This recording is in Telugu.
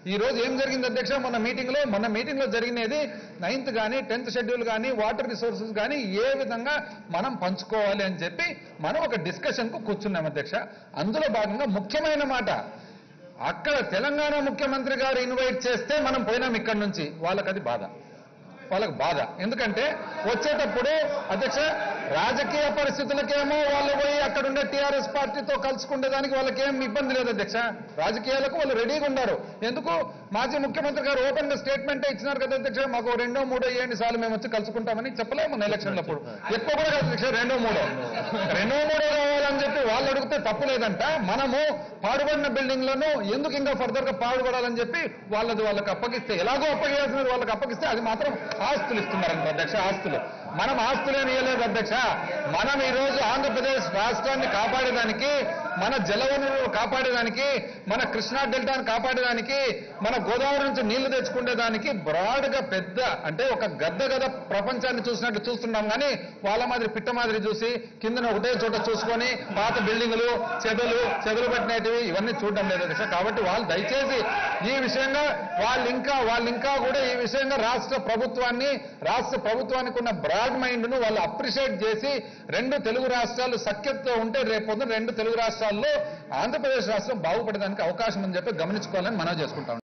ఈ రోజు ఏం జరిగింది అధ్యక్ష మొన్న మీటింగ్ లో మొన్న మీటింగ్ లో జరిగినది నైన్త్ కానీ టెన్త్ షెడ్యూల్ కానీ వాటర్ రిసోర్సెస్ కానీ ఏ విధంగా మనం పంచుకోవాలి అని చెప్పి మనం ఒక డిస్కషన్ కు కూర్చున్నాం అధ్యక్ష అందులో భాగంగా ముఖ్యమైన మాట అక్కడ తెలంగాణ ముఖ్యమంత్రి గారు ఇన్వైట్ చేస్తే మనం పోయినాం ఇక్కడ నుంచి వాళ్ళకి అది బాధ వాళ్ళకి బాధ ఎందుకంటే వచ్చేటప్పుడు అధ్యక్ష రాజకీయ పరిస్థితులకేమో వాళ్ళు పోయి అక్కడ ఉండే టీఆర్ఎస్ పార్టీతో కలుసుకునే దానికి వాళ్ళకి ఏం ఇబ్బంది లేదు అధ్యక్ష రాజకీయాలకు వాళ్ళు రెడీగా ఉన్నారు ఎందుకు మాజీ ముఖ్యమంత్రి గారు ఓపెన్ గా స్టేట్మెంట్ ఇచ్చినారు కదా అధ్యక్ష మాకు రెండో మూడో ఏడు సార్లు మేము వచ్చి కలుసుకుంటామని చెప్పలేము మన ఎలక్షన్లప్పుడు ఎక్కువ కూడా కాదు అధ్యక్ష రెండో మూడో రెండో మూడో కావాలని చెప్పి వాళ్ళు అడిగితే తప్పు లేదంట మనము పాడుబడిన బిల్డింగ్ లను ఎందుకు ఇంకా ఫర్దర్ గా పాడుపడాలని చెప్పి వాళ్ళది వాళ్ళకి అప్పగిస్తే ఎలాగో అప్పగియాల్సినది వాళ్ళకి అప్పగిస్తే అది మాత్రం ఆస్తులు ఇస్తున్నారంట అధ్యక్ష ఆస్తులు మనం ఆస్తులేని ఇవ్వలేదు అధ్యక్ష మనం ఈ రోజు ఆంధ్రప్రదేశ్ రాష్ట్రాన్ని కాపాడేదానికి మన జల వనరులు కాపాడేదానికి మన కృష్ణా డెల్టాను కాపాడేదానికి మన గోదావరి నుంచి నీళ్లు తెచ్చుకునేదానికి బ్రాడ్ గా పెద్ద అంటే ఒక గద్ద గద ప్రపంచాన్ని చూసినట్టు చూస్తున్నాం కానీ వాళ్ళ మాదిరి పిట్ట మాదిరి చూసి కిందన ఒకటే చోట చూసుకొని పాత బిల్డింగులు చెదలు చెదలు పెట్టినటివి ఇవన్నీ చూడడం లేదు అధ్యక్ష కాబట్టి వాళ్ళు దయచేసి ఈ విషయంగా వాళ్ళు ఇంకా వాళ్ళు ఇంకా కూడా ఈ విషయంగా రాష్ట్ర ప్రభుత్వాన్ని రాష్ట్ర ప్రభుత్వానికి ఉన్న బ్రాడ్ మైండ్ ను వాళ్ళు అప్రిషియేట్ చేసి రెండు తెలుగు రాష్ట్రాలు సఖ్యతతో ఉంటే రేపు పొద్దున రెండు తెలుగు రాష్ట్రాల్లో ఆంధ్రప్రదేశ్ రాష్ట్రం బాగుపడడానికి అవకాశం అని చెప్పి గమనించుకోవాలని మనం చేసుకుంటాం